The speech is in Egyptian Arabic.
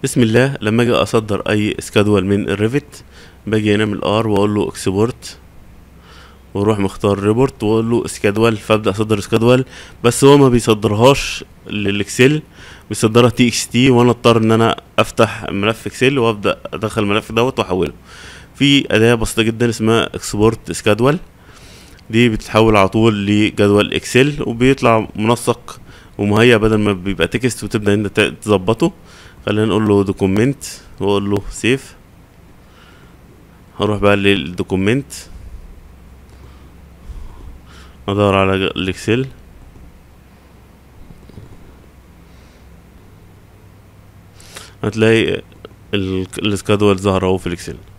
بسم الله لما اجي اصدر اي سكادول من الريفت باجي هنا من الار واقول له اكسبورت واروح مختار ريبورت واقول له سكادول فابدا اصدر سكادول بس هو ما بيصدرهاش للاكسل بيصدرها تي اكس تي وانا اضطر ان انا افتح ملف اكسل وابدا ادخل الملف دوت واحوله في اداه بسيطه جدا اسمها اكسبورت سكادول دي بتتحول على طول لجدول اكسل وبيطلع منسق ومهيأ بدل ما بيبقى تكست وتبدا انت تظبطه خلينا نقول له دوكومنت واقول له سيف هروح بقى للدوكومنت ادور على الاكسل هتلاقي ال- السكادول ظهر اهو في الاكسل